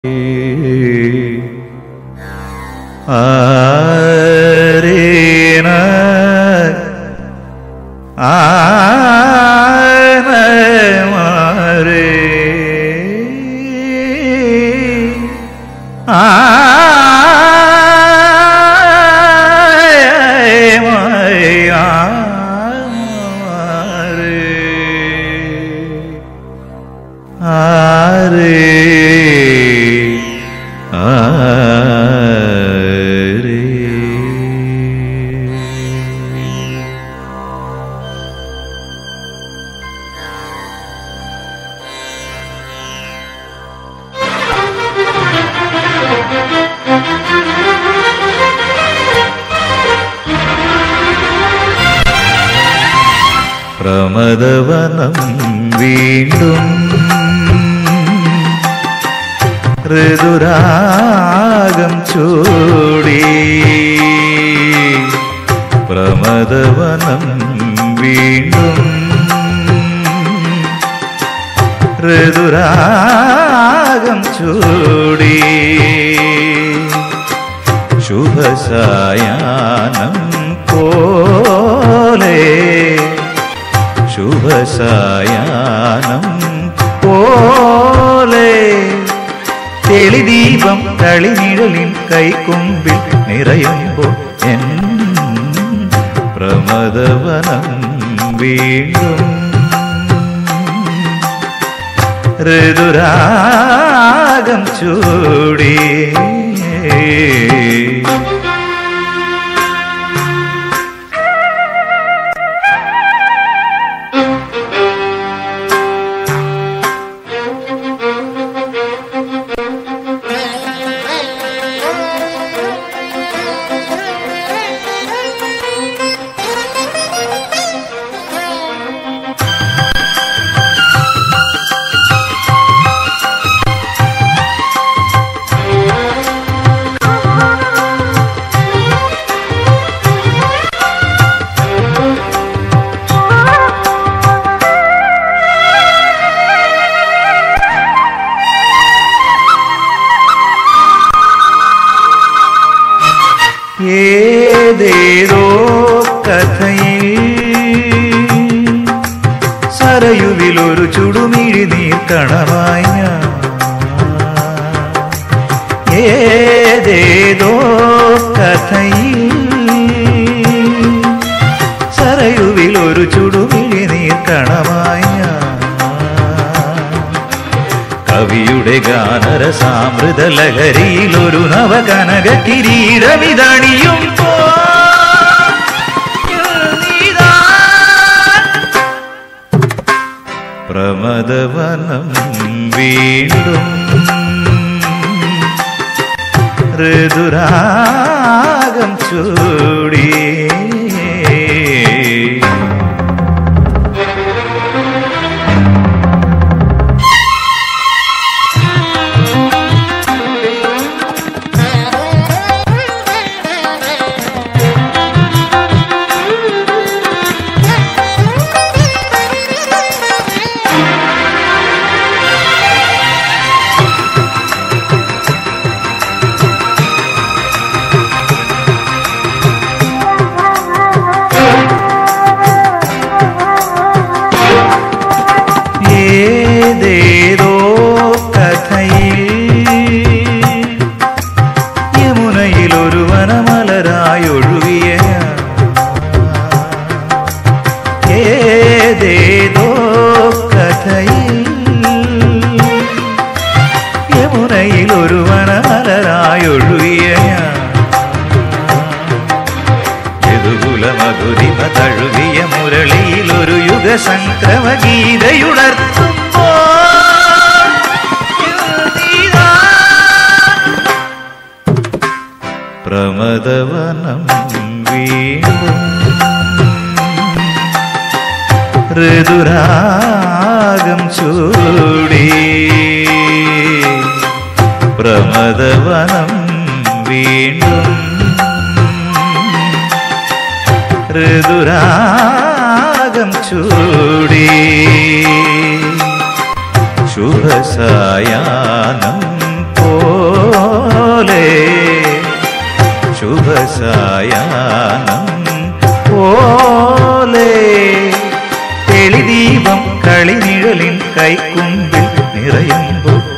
ആരേന ആനമാരേ ആരേ ആരേ പ്രമദവനം വീണ്ടും ഋതുരാഗം ചൂടി പ്രമദവനം വീണ്ടും ഋതുരാഗം ചൂടി ശുഭസായാനം പോലെ ശുഭസായാനം പോലെ തെളിദീപം കളിനിഴലിൽ കൈക്കുമ്പിൽ നിറയുമ്പോൾ എൻ പ്രമദവനം വീണ്ടും ഋതുരാഗം ചൂടി ഏതേതോ കഥയിൽ സരയുവിലൊരു ചുടുമിഴി നീർക്കണമായി ഞാൻ ഏതേതോ കഥയിൽ സരയുവിലൊരു ചുടുമിഴി നീർക്കണമായി ഞാൻ കവിയുടെ ഗാനരസാമൃത ലഹരിയിൽ ഒരു നവകനക കിരീടമിതണിയും പ്രമദവനം വീണ്ടും ഋതുരാഗം ചൂടി ഏതേതോ കഥയിൽ യമുനയിൽ ഒരു വനമലരായൊഴുകിയ ഏതേതോ കഥയിൽ യമുനയിൽ ഒരു വനമലരായൊഴുകിയ യദുകുലമധുരിമ തഴുകിയ മുരളിയിൽ ഒരു യുഗസംക്രമ ഗീതയുണർത്തുമ്പോ പ്രമദവനം വീണ്ടും ഋതുരാഗം ചൂടി പ്രമദവനം വീണ്ടും ഋതുരാഗം ചൂടി ശുഭസായാനം പോ ശുഭസായാനം പോലെ തെളിദീപം കളിനിഴലിൻ കൈക്കുമ്പിൽ നിറയുമ്പോൾ